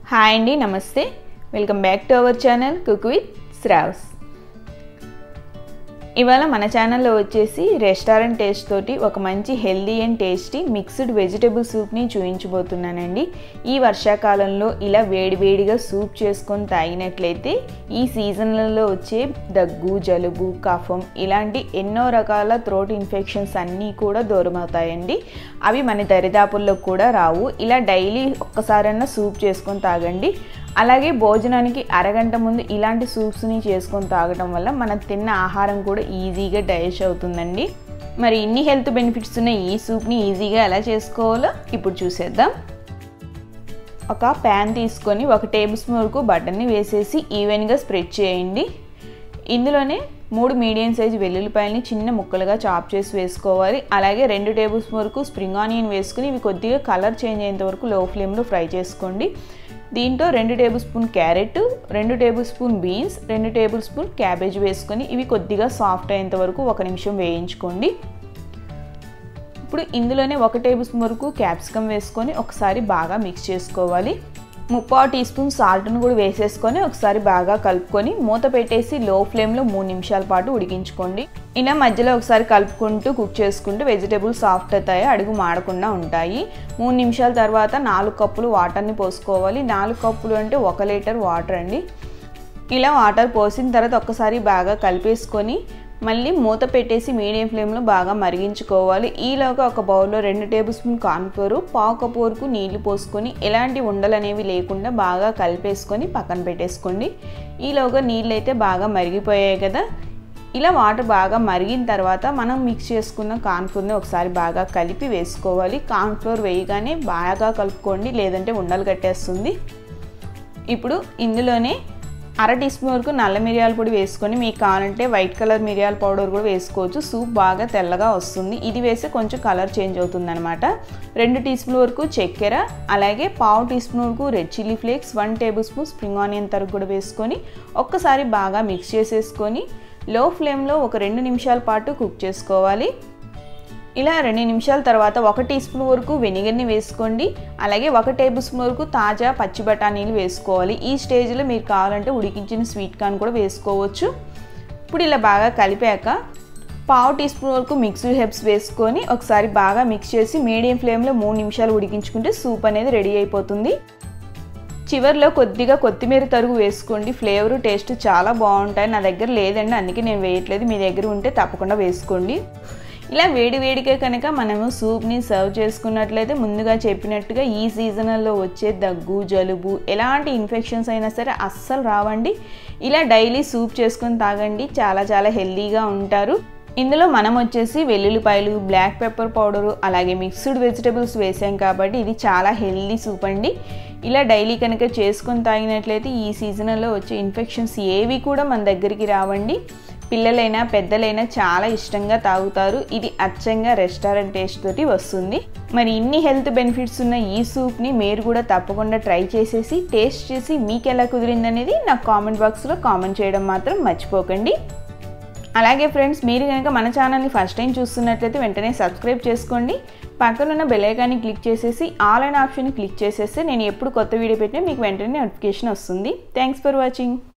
hi అండి నమస్తే welcome back to our channel cook with Shravs ఇవాళ మన ఛానల్లో వచ్చేసి రెస్టారెంట్ టేస్ట్ తోటి ఒక మంచి healthy and tasty mixed vegetable సూప్ని చూపించబోతున్నానండి ఈ వర్షాకాలంలో ఇలా వేడివేడిగా సూప్ చేసుకొని తాగినట్లయితే ఈ సీజన్లలో వచ్చే దగ్గు జలుబు కఫం ఇలాంటి ఎన్నో రకాల థ్రోట్ ఇన్ఫెక్షన్స్ అన్నీ కూడా దూరం అవుతాయండి అవి మన దరిదాపుల్లో కూడా రావు ఇలా డైలీ ఒక్కసారన్నా సూప్ చేసుకొని తాగండి అలాగే భోజనానికి అరగంట ముందు ఇలాంటి సూప్స్ని చేసుకొని తాగడం వల్ల మనం తిన్న ఆహారం కూడా ఈజీగా డైజెస్ట్ అవుతుందండి మరి ఇన్ని హెల్త్ బెనిఫిట్స్ ఉన్న ఈ సూప్ని ఈజీగా ఎలా చేసుకోవాలో ఇప్పుడు చూసేద్దాం ఒక ప్యాన్ తీసుకొని ఒక టేబుల్ స్పూన్ వరకు బటర్ని వేసేసి ఈవెన్గా స్ప్రెడ్ చేయండి ఇందులోనే మూడు మీడియం సైజు వెల్లుల్లిపాయలని చిన్న ముక్కలుగా చాప్ చేసి వేసుకోవాలి అలాగే రెండు టేబుల్ స్పూన్ వరకు స్ప్రింగ్ ఆనియన్ వేసుకుని ఇవి కొద్దిగా కలర్ చేంజ్ అయ్యేంత వరకు లో ఫ్లేమ్లో ఫ్రై చేసుకోండి దీంట్లో రెండు టేబుల్ స్పూన్ క్యారెట్ రెండు టేబుల్ స్పూన్ బీన్స్ రెండు టేబుల్ స్పూన్ క్యాబేజ్ వేసుకొని ఇవి కొద్దిగా సాఫ్ట్ అయ్యేంత వరకు ఒక నిమిషం వేయించుకోండి ఇప్పుడు ఇందులోనే ఒక టేబుల్ స్పూన్ వరకు క్యాప్సికమ్ వేసుకొని ఒకసారి బాగా మిక్స్ చేసుకోవాలి ముప్పావు టీ స్పూన్ సాల్ట్ను కూడా వేసేసుకొని ఒకసారి బాగా కలుపుకొని మూత పెట్టేసి లో ఫ్లేమ్లో మూడు నిమిషాల పాటు ఉడికించుకోండి ఇలా మధ్యలో ఒకసారి కలుపుకుంటూ కుక్ చేసుకుంటూ వెజిటేబుల్స్ సాఫ్ట్ అవుతాయి అడుగు మాడకుండా ఉంటాయి మూడు నిమిషాల తర్వాత నాలుగు కప్పులు వాటర్ని పోసుకోవాలి నాలుగు కప్పులు అంటే ఒక లీటర్ వాటర్ అండి ఇలా వాటర్ పోసిన తర్వాత ఒక్కసారి బాగా కలిపేసుకొని మళ్ళీ మూత పెట్టేసి మీడియం ఫ్లేమ్లో బాగా మరిగించుకోవాలి ఈలోగా ఒక బౌల్లో రెండు టేబుల్ స్పూన్ కార్న్ఫ్లోర్ పావు కప్పు వరకు నీళ్లు పోసుకొని ఎలాంటి ఉండలు అనేవి లేకుండా బాగా కలిపేసుకొని పక్కన పెట్టేసుకోండి ఈలోగా నీళ్ళు అయితే బాగా మరిగిపోయాయి కదా ఇలా వాటర్ బాగా మరిగిన తర్వాత మనం మిక్స్ చేసుకున్న కార్న్ఫ్లోర్ని ఒకసారి బాగా కలిపి వేసుకోవాలి కార్న్ఫ్లోర్ వేయగానే బాగా కలుపుకోండి లేదంటే ఉండలు కట్టేస్తుంది ఇప్పుడు ఇందులోనే అర టీ స్పూన్ వరకు నల్ల మిరియాల పొడి వేసుకొని మీకు కావాలంటే వైట్ కలర్ మిరియాల పౌడర్ కూడా వేసుకోవచ్చు సూప్ బాగా తెల్లగా వస్తుంది ఇది వేసి కొంచెం కలర్ చేంజ్ అవుతుంది అనమాట రెండు టీ స్పూన్ వరకు చక్కెర అలాగే పావు టీ స్పూన్ వరకు red chilli flakes one tablespoon spring onion తరుగు కూడా వేసుకొని ఒక్కసారి బాగా మిక్స్ చేసేసుకొని లో ఫ్లేమ్లో ఒక రెండు నిమిషాల పాటు కుక్ చేసుకోవాలి ఇలా రెండు నిమిషాల తర్వాత ఒక టీ స్పూన్ వరకు వెనిగర్ని వేసుకోండి అలాగే ఒక టేబుల్ స్పూన్ వరకు తాజా పచ్చి బఠానీలు వేసుకోవాలి ఈ స్టేజ్లో మీరు కావాలంటే ఉడికించిన స్వీట్ కార్న్ కూడా వేసుకోవచ్చు ఇప్పుడు ఇలా బాగా కలిపాక పావు టీ స్పూన్ వరకు మిక్స్డ్ హెబ్స్ వేసుకొని ఒకసారి బాగా మిక్స్ చేసి మీడియం ఫ్లేమ్లో మూడు నిమిషాలు ఉడికించుకుంటే సూప్ అనేది రెడీ అయిపోతుంది చివరిలో కొద్దిగా కొత్తిమీర తరుగు వేసుకోండి ఫ్లేవర్ టేస్ట్ చాలా బాగుంటాయి నా దగ్గర లేదండి అందుకే నేను వేయట్లేదు మీ దగ్గర ఉంటే తప్పకుండా వేసుకోండి ఇలా వేడి వేడిగా కనుక మనము సూప్ని సర్వ్ చేసుకున్నట్లయితే ముందుగా చెప్పినట్టుగా ఈ సీజనల్లో వచ్చే దగ్గు జలుబు ఎలాంటి ఇన్ఫెక్షన్స్ అయినా సరే అస్సలు రావండి ఇలా డైలీ సూప్ చేసుకొని తాగండి చాలా చాలా హెల్తీగా ఉంటారు ఇందులో మనం వచ్చేసి వెల్లుల్లిపాయలు బ్లాక్ పెప్పర్ పౌడరు అలాగే మిక్స్డ్ వెజిటబుల్స్ వేసాం కాబట్టి ఇది చాలా హెల్దీ సూప్ అండి ఇలా డైలీ కనుక చేసుకొని తాగినట్లయితే ఈ సీజన్లో వచ్చే ఇన్ఫెక్షన్స్ ఏవి కూడా మన దగ్గరికి రావండి పిల్లలైనా పెద్దలైనా చాలా ఇష్టంగా తాగుతారు ఇది అచ్చంగా రెస్టారెంట్ టేస్ట్ తోటి వస్తుంది మరి ఇన్ని హెల్త్ బెనిఫిట్స్ ఉన్న ఈ సూప్ని మీరు కూడా తప్పకుండా ట్రై చేసేసి టేస్ట్ చేసి మీకు ఎలా కుదిరిందనేది నాకు కామెంట్ బాక్స్లో కామెంట్ చేయడం మాత్రం మర్చిపోకండి అలాగే ఫ్రెండ్స్ మీరు కనుక మన ఛానల్ని ఫస్ట్ టైం చూస్తున్నట్లయితే వెంటనే సబ్స్క్రైబ్ చేసుకోండి పక్కనున్న బెల్లైకాన్ని క్లిక్ చేసేసి ఆల్ అండ్ ఆప్షన్ క్లిక్ చేసేస్తే నేను ఎప్పుడు కొత్త వీడియో పెట్టినా మీకు వెంటనే నోటిఫికేషన్ వస్తుంది థ్యాంక్స్ ఫర్ వాచింగ్